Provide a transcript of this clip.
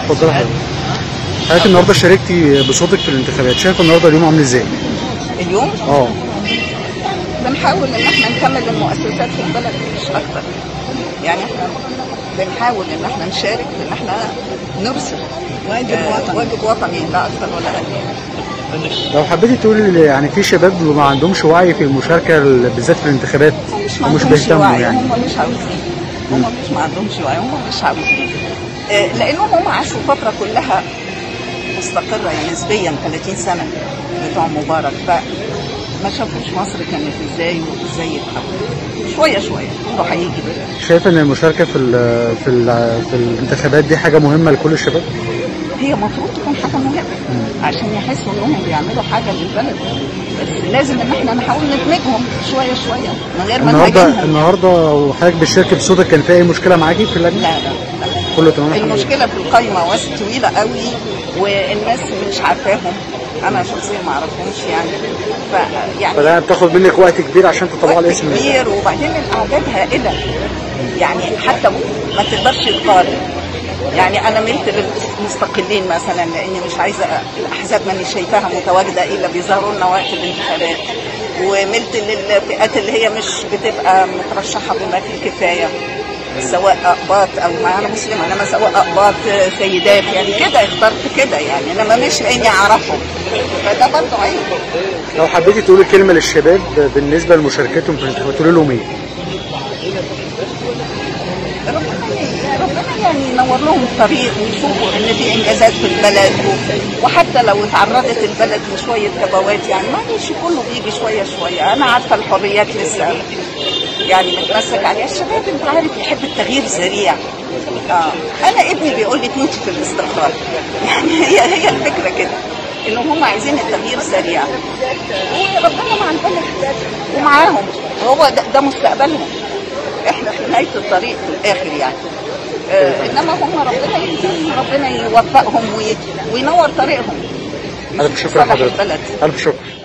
اتفضلي حضرتك حضرتك النهارده شاركتي بصوتك في الانتخابات شايفه النهارده اليوم عامل ازاي؟ اليوم اه بنحاول ان احنا نكمل المؤسسات في البلد مش اكتر يعني احنا بنحاول ان احنا نشارك في ان احنا نرسل واجب وطني واجب وطني لا اكثر ولا اقل لو حبيتي تقولي يعني في شباب ما عندهمش وعي في المشاركه بالذات في الانتخابات هم مش ما ومش عندهمش بيهتموا وعي يعني هم مش عاوزين هم مش ما عندهمش وعي هم مش عاوزين آه، لانهم هم عاشوا فتره كلها مستقره يعني نسبيا 30 سنه بتوع مبارك فما شافوش مصر كانت ازاي وازاي يتحول شويه شويه كله هيجي دلوقتي شايفه ان المشاركه في ال في ال في الانتخابات دي حاجه مهمه لكل الشباب هي المفروض تكون حاجه مهمه عشان يحسوا انهم بيعملوا حاجه للبلد بس لازم ان احنا نحاول ندمجهم شويه شويه من غير ما النهارده نهاجمهم النهارده وحضرتك بتشاركي بصوتك كان في اي مشكله معاكي في اللجنه؟ لا لا لا كله تمام الحمد لله. المشكله في القايمه واس طويله قوي والناس مش عارفاهم انا شخصيا ما اعرفهمش يعني ف يعني فده بتاخد منك وقت كبير عشان تطلعي وقت الاسم كبير وبعدين الاعداد هائله يعني حتى ما تقدرش تقارن يعني انا ملت للمستقلين مثلا لاني مش عايزه الاحزاب ماني شايفاها متواجده الا بيظهروا لنا وقت الانتخابات وملت للفئات اللي هي مش بتبقى مترشحه بما فيه الكفايه سواء اقباط او ما انا مسلمه انما سواء اقباط سيدات يعني كده اخترت كده يعني انما مش لاني اعرفهم فده برضه عيب لو حبيتي تقولي كلمه للشباب بالنسبه لمشاركتهم في الانتخابات تقولي لهم ايه؟ ربنا ربنا يعني ينور لهم الطريق ويشوفوا ان في انجازات في البلد و- وحتى لو اتعرضت البلد لشويه كبوات يعني معلش كله بيجي شويه شويه انا عارفه الحريات لسه يعني متمسك عليها الشباب انت عارف يحب التغيير سريع اه انا ابني بيقول لي تموتي في الاستقرار يعني هي هي الفكره كده ان هم عايزين التغيير سريع وربنا مع البلد ومعاهم وهو ده, ده مستقبلهم احنا في نهايه الطريق في الاخر يعني آه انما هم ربنا يهديهم ربنا يوفقهم وي- وينور طريقهم الف شكر يصلح لحضرتك البلد الف شكر